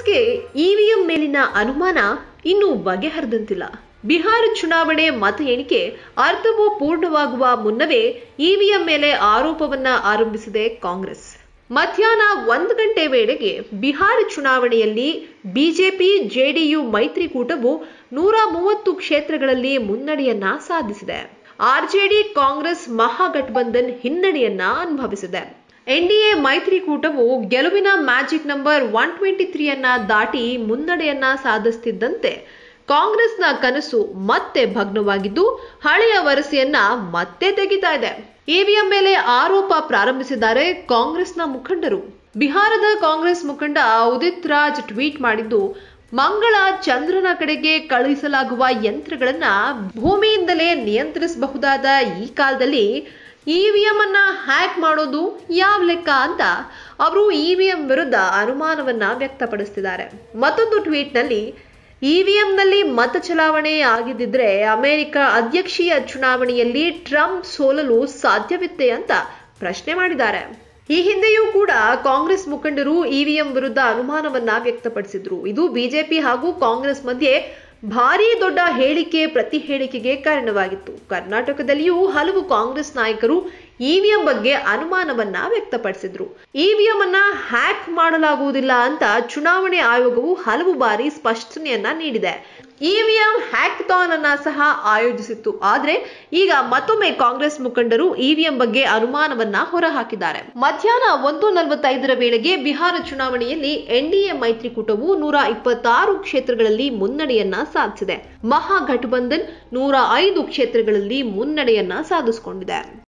ಕಾಂಗ್ರೆಸ್ಗೆ ಇವಿಎಂ ಮೇಲಿನ ಅನುಮಾನ ಇನ್ನೂ ಬಗೆಹರಿದಂತಿಲ್ಲ ಬಿಹಾರ ಚುನಾವಣೆ ಮತ ಎಣಿಕೆ ಅರ್ಧವು ಪೂರ್ಣವಾಗುವ ಮುನ್ನವೇ ಇವಿಎಂ ಮೇಲೆ ಆರೋಪವನ್ನ ಆರಂಭಿಸಿದೆ ಕಾಂಗ್ರೆಸ್ ಮಧ್ಯಾಹ್ನ ಒಂದು ಗಂಟೆ ವೇಳೆಗೆ ಬಿಹಾರ ಚುನಾವಣೆಯಲ್ಲಿ ಬಿಜೆಪಿ ಜೆಡಿಯು ಮೈತ್ರಿಕೂಟವು ನೂರ ಮೂವತ್ತು ಕ್ಷೇತ್ರಗಳಲ್ಲಿ ಮುನ್ನಡೆಯನ್ನ ಸಾಧಿಸಿದೆ ಆರ್ಜೆಡಿ ಕಾಂಗ್ರೆಸ್ ಮಹಾಗಠಬಂಧನ್ ಹಿನ್ನಡೆಯನ್ನ ಅನುಭವಿಸಿದೆ ಎನ್ಡಿಎ ಮೈತ್ರಿಕೂಟವು ಗೆಲುವಿನ ಮ್ಯಾಜಿಕ್ ನಂಬರ್ ಒನ್ ಟ್ವೆಂಟಿ ತ್ರೀಯನ್ನ ದಾಟಿ ಮುನ್ನಡೆಯನ್ನ ಸಾಧಿಸುತ್ತಿದ್ದಂತೆ ಕಾಂಗ್ರೆಸ್ನ ಕನಸು ಮತ್ತೆ ಭಗ್ನವಾಗಿದ್ದು ಹಳೆಯ ವರಸೆಯನ್ನ ಮತ್ತೆ ತೆಗಿತಾ ಇದೆ ಇವಿಎಂ ಮೇಲೆ ಆರೋಪ ಪ್ರಾರಂಭಿಸಿದ್ದಾರೆ ಕಾಂಗ್ರೆಸ್ನ ಮುಖಂಡರು ಬಿಹಾರದ ಕಾಂಗ್ರೆಸ್ ಮುಖಂಡ ಉದಿತ್ ರಾಜ್ ಟ್ವೀಟ್ ಮಾಡಿದ್ದು ಮಂಗಳ ಚಂದ್ರನ ಕಡೆಗೆ ಕಳುಹಿಸಲಾಗುವ ಯಂತ್ರಗಳನ್ನ ಭೂಮಿಯಿಂದಲೇ ನಿಯಂತ್ರಿಸಬಹುದಾದ ಈ ಕಾಲದಲ್ಲಿ ಇವಿಎಂ ಅನ್ನ ಹ್ಯಾಕ್ ಮಾಡೋದು ಯಾವ ಲೆಕ್ಕ ಅಂತ ಅವರು ಇವಿಎಂ ವಿರುದ್ಧ ಅನುಮಾನವನ್ನ ವ್ಯಕ್ತಪಡಿಸಿದ್ದಾರೆ ಮತ್ತೊಂದು ಟ್ವೀಟ್ನಲ್ಲಿ ಇವಿಎಂನಲ್ಲಿ ಮತ ಚಲಾವಣೆ ಆಗಿದ್ದಿದ್ರೆ ಅಮೆರಿಕ ಅಧ್ಯಕ್ಷೀಯ ಚುನಾವಣೆಯಲ್ಲಿ ಟ್ರಂಪ್ ಸೋಲಲು ಸಾಧ್ಯವಿತ್ತೆ ಅಂತ ಪ್ರಶ್ನೆ ಮಾಡಿದ್ದಾರೆ ಈ ಹಿಂದೆಯೂ ಕೂಡ ಕಾಂಗ್ರೆಸ್ ಮುಖಂಡರು ಇವಿಎಂ ವಿರುದ್ಧ ಅನುಮಾನವನ್ನ ವ್ಯಕ್ತಪಡಿಸಿದ್ರು ಇದು ಬಿಜೆಪಿ ಹಾಗೂ ಕಾಂಗ್ರೆಸ್ ಮಧ್ಯೆ ಭಾರೀ ದೊಡ್ಡ ಹೇಳಿಕೆ ಪ್ರತಿ ಹೇಳಿಕೆಗೆ ಕಾರಣವಾಗಿತ್ತು ಕರ್ನಾಟಕದಲ್ಲಿಯೂ ಹಲವು ಕಾಂಗ್ರೆಸ್ ನಾಯಕರು ಇವಿಎಂ ಬಗ್ಗೆ ಅನುಮಾನವನ್ನ ವ್ಯಕ್ತಪಡಿಸಿದ್ರು ಇವಿಎಂ ಅನ್ನ ಹ್ಯಾಕ್ ಮಾಡಲಾಗುವುದಿಲ್ಲ ಅಂತ ಚುನಾವಣೆ ಆಯೋಗವು ಹಲವು ಬಾರಿ ಸ್ಪಷ್ಟನೆಯನ್ನ ನೀಡಿದೆ ಇವಿಎಂ ಹ್ಯಾಕ್ಥಾನ್ ಅನ್ನ ಸಹ ಆಯೋಜಿಸಿತ್ತು ಆದ್ರೆ ಈಗ ಮತ್ತೊಮ್ಮೆ ಕಾಂಗ್ರೆಸ್ ಮುಖಂಡರು ಇವಿಎಂ ಬಗ್ಗೆ ಅನುಮಾನವನ್ನ ಹೊರಹಾಕಿದ್ದಾರೆ ಮಧ್ಯಾಹ್ನ ಒಂದು ನಲವತ್ತೈದರ ವೇಳೆಗೆ ಬಿಹಾರ ಚುನಾವಣೆಯಲ್ಲಿ ಎನ್ಡಿಎ ಮೈತ್ರಿಕೂಟವು ನೂರ ಇಪ್ಪತ್ತಾರು ಕ್ಷೇತ್ರಗಳಲ್ಲಿ ಮುನ್ನಡೆಯನ್ನ ಸಾಧಿಸಿದೆ ಮಹಾಗಠಬಂಧನ್ ನೂರ ಐದು ಕ್ಷೇತ್ರಗಳಲ್ಲಿ ಮುನ್ನಡೆಯನ್ನ ಸಾಧಿಸಿಕೊಂಡಿದೆ